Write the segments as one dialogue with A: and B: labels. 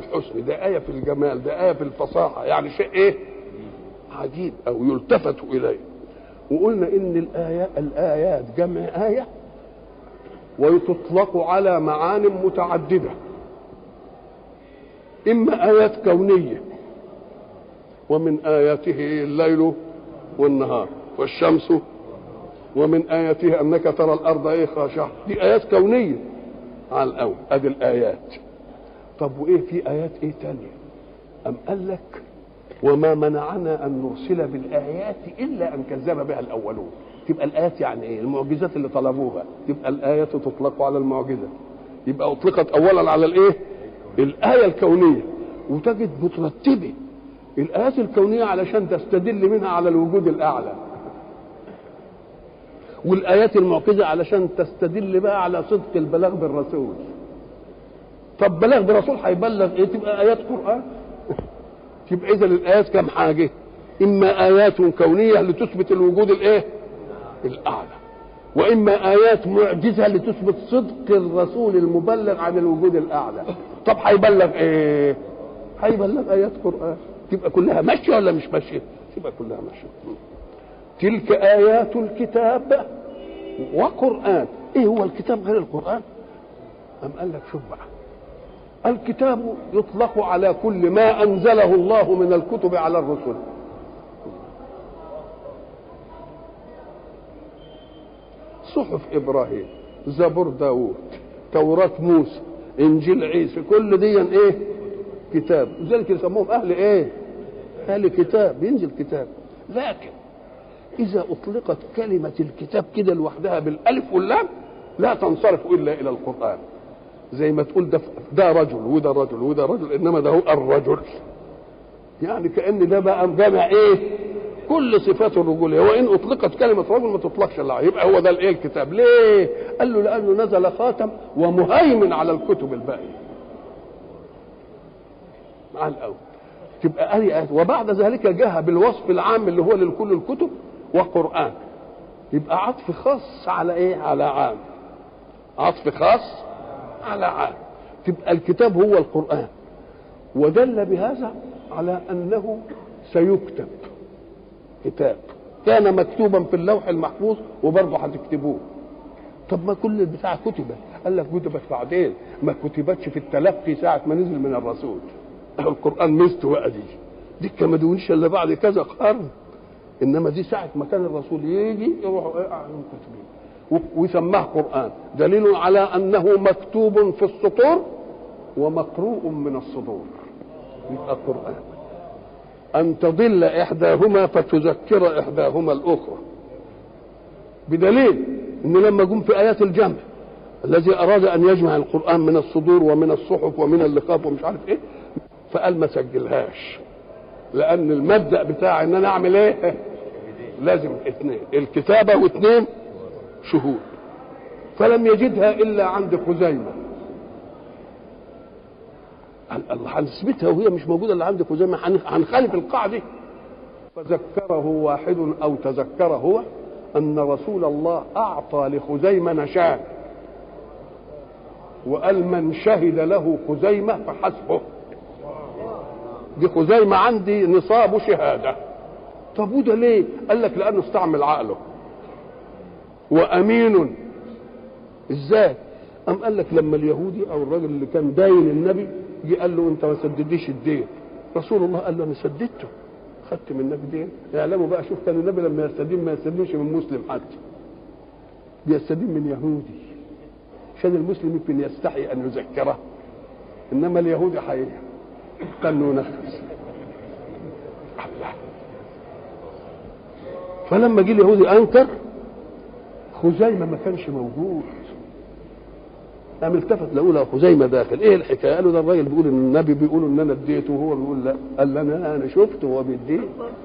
A: الحسن ده آية في الجمال ده آية في الفصاحة يعني شيء إيه عجيب أو يلتفت إليه وقلنا إن الآيات الآيات جمع آية وتطلق على معان متعددة إما آيات كونية ومن آياته الليل والنهار والشمس ومن آياته أنك ترى الأرض إيه خاشعة دي آيات كونية على الأول أدي الآيات طب وإيه في آيات إيه تانية أم قال لك وما منعنا أن نرسل بالآيات إلا أن كذب بها الأولون تبقى الآيات يعني إيه المعجزات اللي طلبوها تبقى الآية تطلق على المعجزة يبقى أطلقت أولا على الإيه الآية الكونية وتجد مترتبة الآيات الكونية علشان تستدل منها على الوجود الأعلى والآيات المعجزة علشان تستدل بقى على صدق البلاغ بالرسول طب بلاغ بالرسول هيبلغ ايه تبقى آيات قرآن تبقى إذا الآيات كم حاجة إما آيات كونية لتثبت الوجود الإيه الأعلى وإما آيات معجزة لتثبت صدق الرسول المبلغ عن الوجود الأعلى طب هيبلغ إيه هيبلغ آيات قرآن تبقى كلها ماشية ولا مش ماشية تبقى كلها ماشية تلك آيات الكتاب وقرآن إيه هو الكتاب غير القرآن أم قال لك شوف بقى الكتاب يطلق على كل ما أنزله الله من الكتب على الرسل صحف إبراهيم زبور داود توراة موسى إنجيل عيسى كل دي إيه كتاب لذلك يسموهم أهل إيه أهل كتاب ينزل كتاب لكن إذا أطلقت كلمة الكتاب كده لوحدها بالألف واللام لا تنصرف إلا إلى القرآن زي ما تقول ده ده رجل وده رجل وده رجل إنما ده هو الرجل يعني كأن ده بقى جامع إيه كل صفات الرجولية وإن أطلقت كلمة رجل ما تطلقش إلا يبقى هو ده الإيه الكتاب ليه؟ قال له لأنه نزل خاتم ومهيمن على الكتب الباقية مع الأول تبقى آية وبعد ذلك جاء بالوصف العام اللي هو لكل الكتب وقرآن يبقى عطف خاص على ايه على عام عطف خاص على عام تبقى الكتاب هو القرآن ودل بهذا على أنه سيكتب كتاب كان مكتوبا في اللوح المحفوظ وبرضه هتكتبوه طب ما كل البتاع كتبت قال لك كتبت بعدين ما كتبتش في التلقي ساعة ما نزل من الرسول القرآن ميزته بقى دي دي ما دونش الا بعد كذا قرن انما دي ساعه ما كان الرسول يجي يروحوا ايه اعلم كاتبين ويسماه قران دليل على انه مكتوب في السطور ومقروء من الصدور يبقى قران ان تضل احداهما فتذكر احداهما الاخرى بدليل ان لما جم في ايات الجمع الذي اراد ان يجمع القران من الصدور ومن الصحف ومن اللقاف ومش عارف ايه فقال ما سجلهاش لان المبدا بتاع ان انا اعمل ايه لازم اثنين الكتابه واثنين شهود فلم يجدها الا عند خزيمه الله هنثبتها وهي مش موجوده الا عند خزيمه هنخالف القاعده فذكره واحد او تذكر هو ان رسول الله اعطى لخزيمه نشان وقال من شهد له خزيمه فحسبه دي خزيمة عندي نصاب شهادة طب وده ليه قال لك لأنه استعمل عقله وأمين ازاي أم قال لك لما اليهودي أو الراجل اللي كان داين النبي جه قال له أنت ما سدديش الدين رسول الله قال له أنا سددته خدت منك دين اعلموا بقى شوف كان النبي لما يستدين ما يستدينش من مسلم حتى بيستدين من يهودي عشان المسلم يمكن يستحي أن يذكره إنما اليهودي حقيقة قال له نفذ الله فلما جه اليهودي انكر خزيمه ما كانش موجود قام التفت لقوا له خزيمه داخل ايه الحكايه قالوا ده الراجل بيقول ان النبي بيقول ان انا اديته وهو بيقول لا قال انا انا شفته وهو بيديه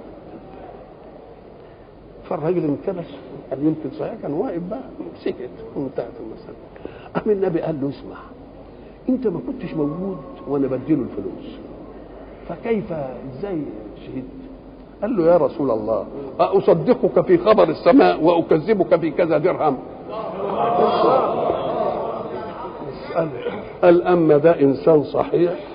A: فالراجل انكبس قال يمكن صحيح كان واقف بقى سكت وانتهت المساله قام النبي قال له اسمع انت ما كنتش موجود وانا بديله الفلوس فكيف ازاي شهدت قال له يا رسول الله أصدقك في خبر السماء وأكذبك في كذا درهم قال أما ده إنسان صحيح